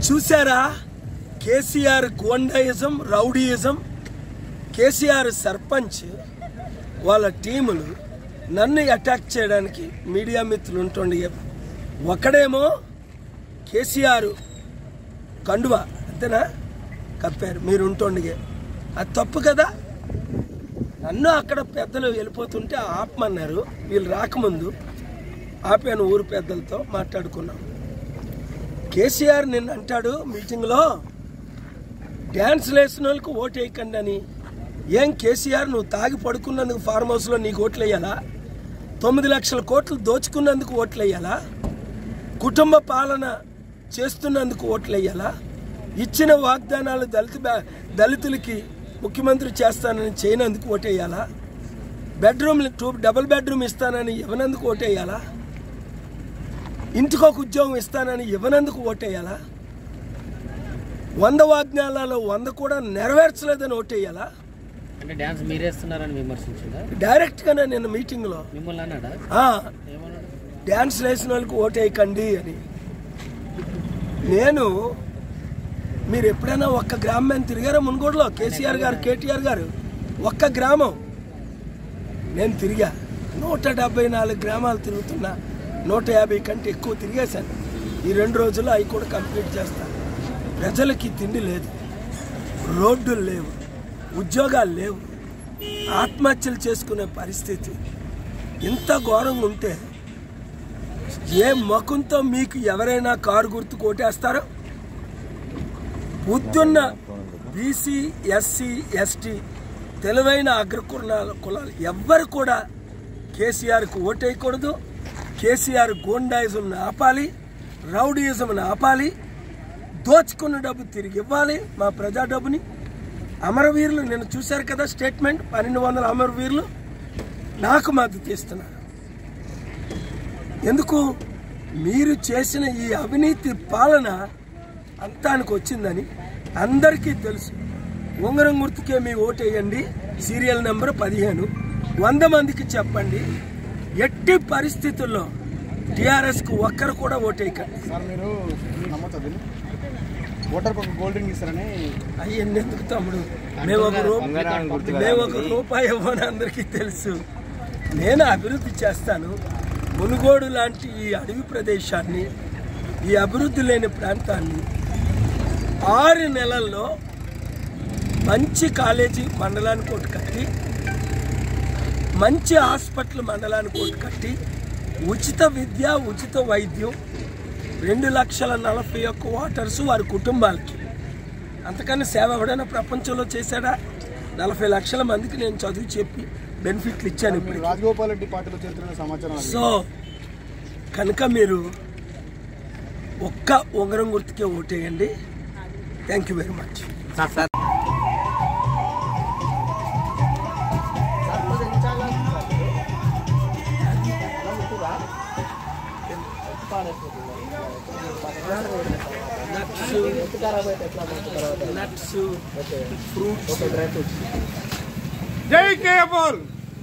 చూసారా కేసీఆర్ గోండాయిజం rowdyism KCR sarpanch వాళ్ళ టీములు నన్ను అటాక్ చేయడానికి మీడియా మిత్రులు ఉంటుండే ఒకడేమో కేసీఆర్ కండువ అంతేనా కప్పారు మీరు ఉంటుండే అది తప్పు కదా నన్ను అక్కడ పెద్దలు వెళ్ళిపోతుంటే ఆపమన్నారు వీళ్ళు రాకముందు ఆపాను ఊరు పెద్దలతో మాట్లాడుకున్నాం కేసీఆర్ నిన్న అంటాడు మీటింగ్లో డ్యాన్స్ వేసిన వాళ్ళకి ఓటు వేయకండి అని ఏం కేసీఆర్ నువ్వు తాగి పడుకున్నందుకు ఫార్మ్ హౌస్లో నీకు ఓట్లు వేయాలా తొమ్మిది లక్షల కోట్లు దోచుకున్నందుకు ఓట్లు వేయాలా కుటుంబ పాలన చేస్తున్నందుకు ఓట్లు వేయాలా ఇచ్చిన వాగ్దానాలు దళిత బ్యా- దళితులకి ముఖ్యమంత్రి చేస్తానని చేయనందుకు ఓటేయాలా బెడ్రూమ్ టూ డబుల్ బెడ్రూమ్ ఇస్తానని ఇవ్వనందుకు ఓటేయాలా ఇంటికి ఒక ఉద్యోగం ఇస్తానని ఇవ్వనందుకు ఓటేయాలా వంద వాగ్దానాలలో వంద కూడా నెరవేర్చలేదని ఓటేయాలా అంటే డ్యాన్స్ మీరేస్తున్నారని విమర్శించిందా డైరెక్ట్గానే నిన్న మీటింగ్లో మిమ్మల్ని అన్నాడా ఆ, ఏమన్నాడు డ్యాన్స్ వేసిన వాళ్ళకి ఓటేయకండి అని నేను మీరు ఎప్పుడైనా ఒక్క గ్రామం మీద తిరిగారా మున్గోడులో కేసీఆర్ గారు కేటీఆర్ గారు ఒక్క గ్రామం నేను తిరిగా నూట డెబ్బై నాలుగు గ్రామాలు తిరుగుతున్నా నూట యాభై కంటే ఎక్కువ తిరిగేశాను ఈ రెండు రోజుల్లో అవి కూడా కంప్లీట్ చేస్తాను ప్రజలకి తిండి లేదు రోడ్డులు లేవు ఉద్యోగాలు లేవు ఆత్మహత్యలు చేసుకునే పరిస్థితి ఇంత ఘోరంగా ఉంటే ఏ మకంతో మీకు ఎవరైనా కారు గుర్తు కొట్టేస్తారో బుద్ధున్న బీసీ ఎస్సీ ఎస్టీ తెలివైన అగ్రకులాల కులాలు ఎవ్వరు కూడా కేసీఆర్కు ఓటేయకూడదు కేసీఆర్ గోండాయిజంను ఆపాలి రౌడీయిజంను ఆపాలి దోచుకున్న డబ్బు తిరిగి ఇవ్వాలి మా ప్రజా డబ్బుని అమరవీరులు నేను చూశారు కదా స్టేట్మెంట్ పన్నెండు వందల అమరవీరులు నాకు మద్దతు ఇస్తున్నారు ఎందుకు మీరు చేసిన ఈ అవినీతి పాలన అంతానికి వచ్చిందని అందరికీ తెలుసు ఉంగరం గుర్తుకే మీ ఓటేయండి సీరియల్ నెంబర్ పదిహేను వంద మందికి చెప్పండి ఎట్టి పరిస్థితుల్లో టీఆర్ఎస్కు ఒక్కరు కూడా ఓటేయకండి సార్ మీరు నమ్మొచ్చు ఓటర్ ఒక గోల్డ్ రింగ్ ఇస్తారని అయ్యండి ఎందుకు తమ్ముడు మేము ఒక రూపాయి మేము ఒక రూపాయి ఇవ్వని అందరికీ తెలుసు నేను అభివృద్ధి చేస్తాను మునుగోడు లాంటి ఈ అడవి ప్రదేశాన్ని ఈ అభివృద్ధి లేని ప్రాంతాన్ని ఆరు నెలల్లో మంచి కాలేజీ మండలానికి ఒకటి కట్టి మంచి హాస్పిటల్ మండలానికి ఒకటి కట్టి ఉచిత విద్య ఉచిత వైద్యం రెండు లక్షల నలభై ఒక్క వాటర్స్ వారి కుటుంబాలకి అంతకన్నా సేవ ఎవడైనా ప్రపంచంలో చేశాడా నలభై లక్షల మందికి నేను చదువు చెప్పి బెనిఫిట్లు ఇచ్చాను ఇప్పుడు రాజగోపాల్ రెడ్డి పార్టీలో చేరుతున్న సమాచారం అది. సో కనుక మీరు ఒక్క ఉంగరం గుర్తుకే ఓటేయండి thank you very much nuts fruits జై కేబుల్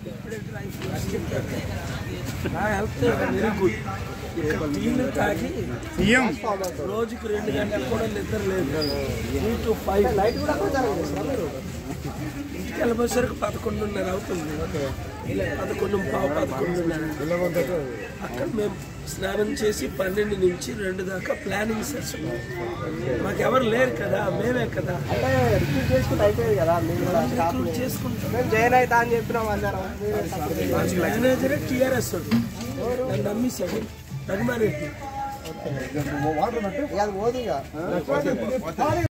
నా హెల్త్ వెరీ గుడ్ ఇక్కడ టీలు తాగి సీఎం రోజుకు రెండు గంటలు కూడా నిద్ర లేదు త్రీ టు ఫైవ్ లైట్ కూడా ఇంటికి వెళ్ళబోసరికి పదకొండున్నర అవుతుంది పదకొండు పావు పదకొండున్నర అక్కడ మేము స్నానం చేసి పన్నెండు నుంచి రెండు దాకా ప్లానింగ్ సెషన్ మాకెవరు లేరు కదా మేమే కదా రిక్రూట్ చేసుకుంటే అయిపోయేది కదా మీరు కూడా రిక్రూట్ చేసుకుంటాం మేము జాయిన్ అవుతా అని చెప్పినాం అందరం మేనేజరే టీఆర్ఎస్ నన్ను నమ్మిస్తాడు రఘుమారెడ్డి వాటర్ ఉన్నట్టు ఇక అది పోదు ఇక